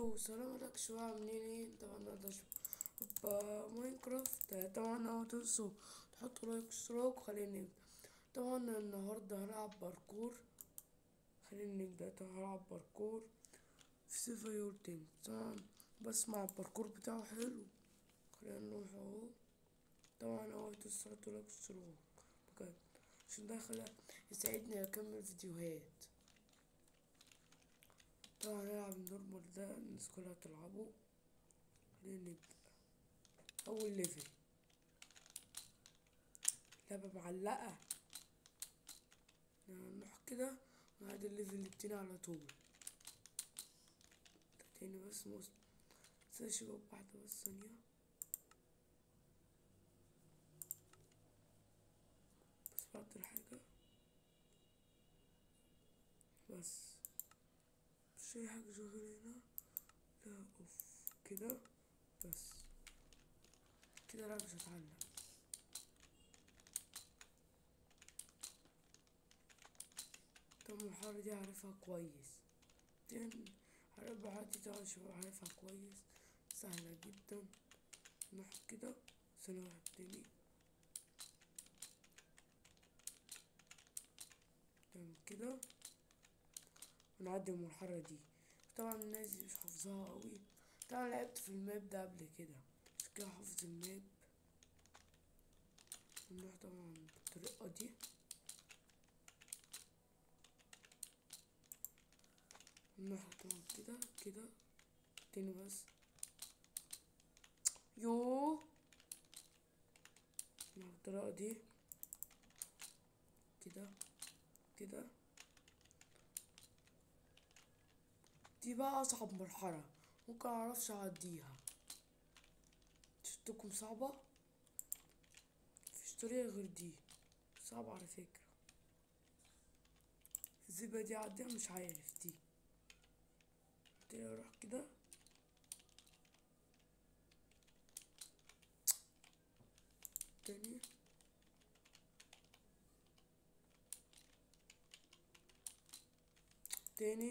يو سلام عليكم شباب عاملين ايه طبعا ده شباب ماينكرافت طبعا اهو تنسوا تحطوا لايك واشتراك وخلينا نبدأ طبعا النهاردة هلعب باركور خلينا نبدأ طبعا هلعب باركور في سيفا يور تيم طبعا بسمع الباركور بتاعه حلو خلينا نروح اهو طبعا اهو تنسوا تحطوا لايك واشتراك بجد عشان ده خلق يساعدني اكمل فيديوهات طبعا هنلعب النورمال ده الناس كلها تلعبه خلينا نبدأ أول ليفل لعبة معلقة نروح كده ونعدي الليفل التاني على طول ده تاني بس موس بس شباب واحدة بس ثانية بس بعد حاجة بس مش أي حاجة شغالة هنا لا اوف كده بس كده لا مش هتعلم طب المرحلة دي عارفها كويس دي المرحلة دي طبعا شباب عارفها كويس سهلة جدا نروح كده ثانية واحد تاني تمام كده ونعدي المرحلة دي طبعا الناس دي مش حافظاها قوي طبعا لعبت في الماب ده قبل كده مش كده حافظ الماب نروح طبعا بالطريقة دي نروح طبعا كده كده تاني بس يو نروح بالطريقة دي كده كده دي بقى أصعب مرحلة ممكن معرفش أعديها شفتكم صعبة مفيش طريقة غير دي صعبة على فكرة ازاي بقى دي أعديها مش عارف دي تاني أروح كده تاني تاني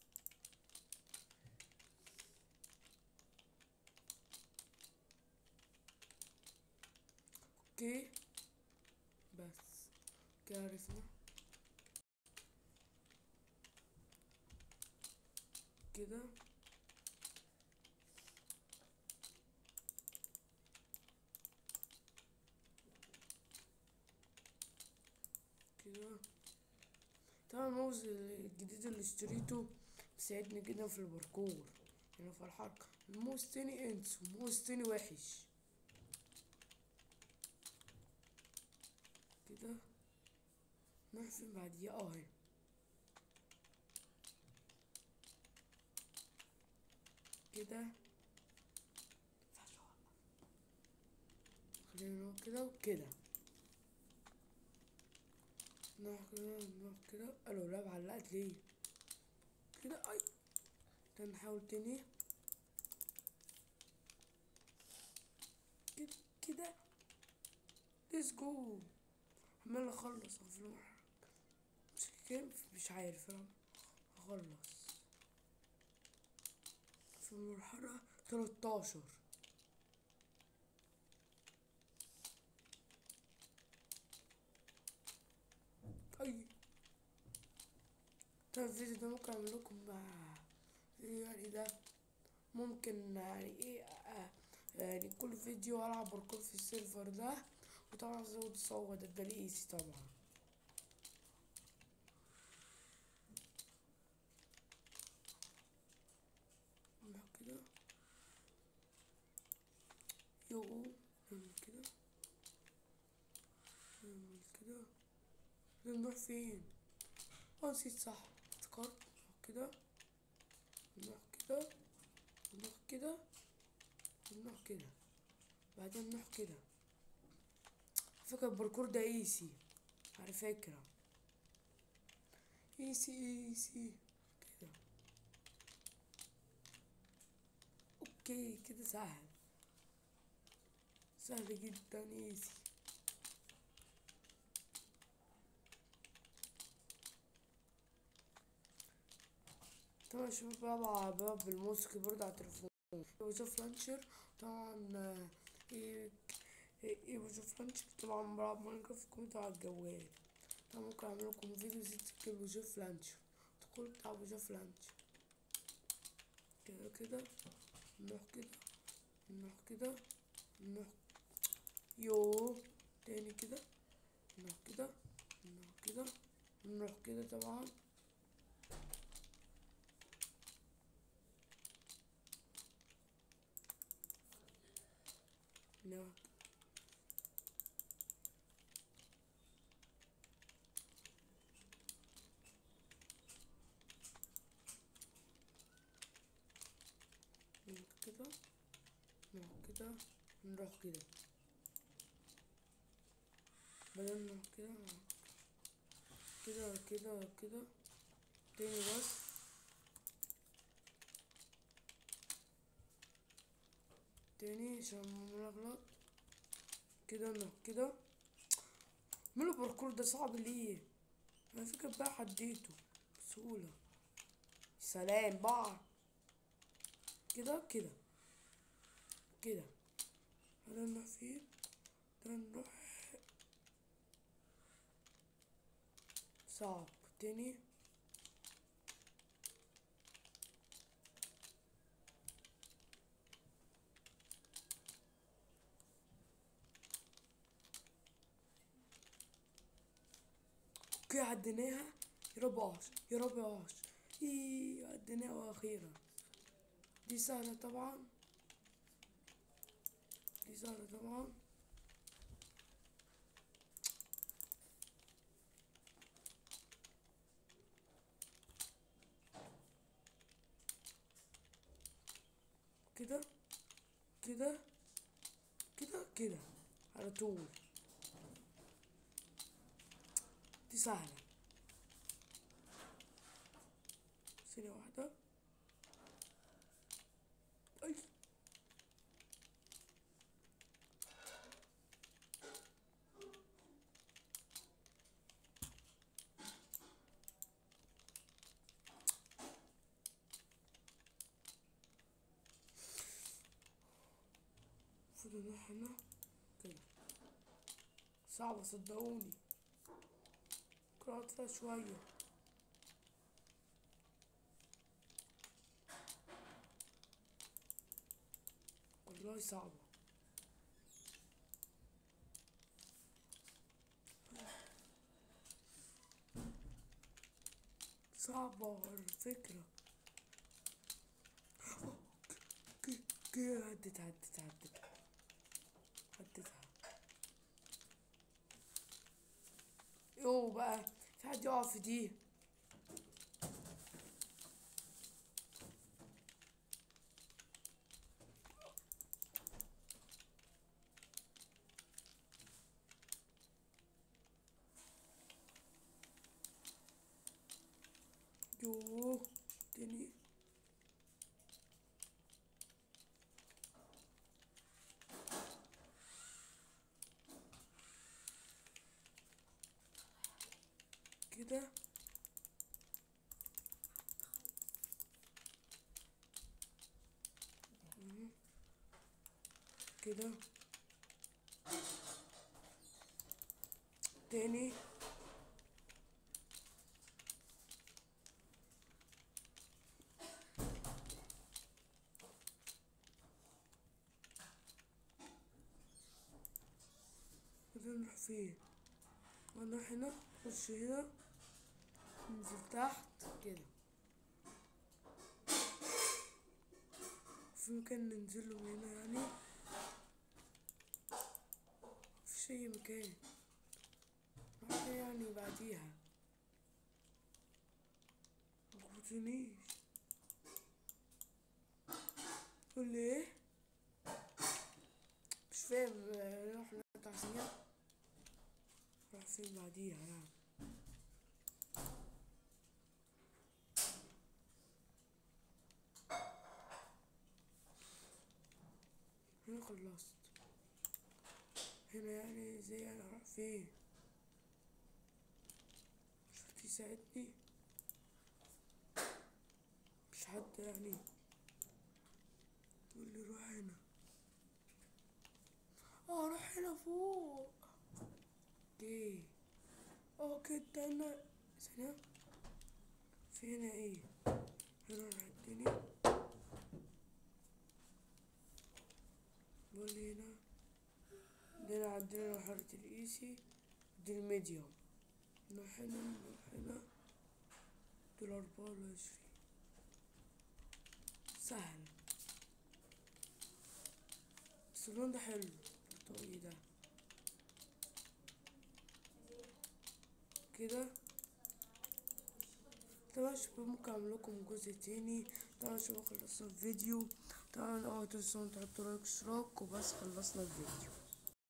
اوكي بس كده عرفنا كده كده طبعا الماوس الجديد اللي اشتريته بيساعدني جدا في الباركور يعني في الحركة الماوس تاني انس وماوس تاني وحش كده نروح فين بعديها اه هنا كده خلينا نروح كده وكده نروح كده نروح كده الو لا علقت ليه كده اي ده نحاول تاني كده كده ليتس جو عمال اخلص في المرحلة مش كام مش عارف انا هخلص في المرحلة تلاتاشر اي طيب الفيديو ده ممكن اعمل لكم مع فيديو يعني ده ممكن يعني ايه آه يعني كل فيديو العب باركور في السيرفر ده وطبعا ازود الصوت ده ده ايسي طبعا نروح كده يو نعمل كده نعمل كده نروح فين اه نسيت صح افتكرت نروح كده نروح كده نروح كده نروح كده بعدين نروح كده فكرة الباركور ده ايسي على فكرة ايسي ايسي كده اوكي كده سهل سهل جدا ايسي طبعا شباب بلعب بلعب بالموسيقى برضه على التليفون وشوف لانشر طبعا آه، إيه إيه وشوف لانشر طبعا بلعب ماينكرافت كمبيوتر على الجوال طبعا ممكن اعمل لكم فيديو زي تكتبوا وشوف لانشر تدخلوا تلعبوا وشوف لانشر كده كده نروح كده نروح كده نروح يو تاني كده نروح كده نروح كده نروح كده طبعا نروح نروح كده نروح كده نروح كده بدل نروح كده نروح كده كده كده تاني بس تاني عشان ملغلط كده نروح كده ماله الباركور ده صعب ليه انا فكرة بقى حديته بسهولة سلام بقى كده كده كده هذا نروح فين ده نروح صعب تاني اوكي عديناها يا رب عاش يا رب عاش ايه عديناها اخيرا دي سهلة طبعا دي سهلة طبعا كده كده كده كده على طول دي سهلة ثانية واحدة أي المفروض نروح هنا كده صعبة صدقوني قرأت فيها شوية والله صعبة صعبة الفكرة ك- ك- عدت عدت عدت عدتها يو بقى في حد يقع في دي يو تاني كده مم. كده تاني كده نروح فين نروح هنا نخش هنا ننزل تحت كده في مكان ننزله من هنا يعني مفيش أي مكان نروح يعني بعديها مخبطونيش قول ايه مش فاهم آه، نروح نقطع سريع نروح فين بعديها يعني هنا خلصت هنا يعني زي انا اروح فين مش حد يساعدني حد يعني يقول لي روح هنا اه روح هنا فوق اوكي اه كده هنا ثانية في هنا ايه هنا نحطني بقول لي هنا عندنا عندنا مرحلة الايسي دي الميديوم نروح هنا نروح هنا دول أربعة وعشرين سهل بس اللون ده حلو البرتقالي ده كده طبعا شباب ممكن اعمل لكم جزء تاني طبعا شباب خلصنا الفيديو طبعا اوعوا تنسوا تحطوا لايك اشتراك وبس خلصنا الفيديو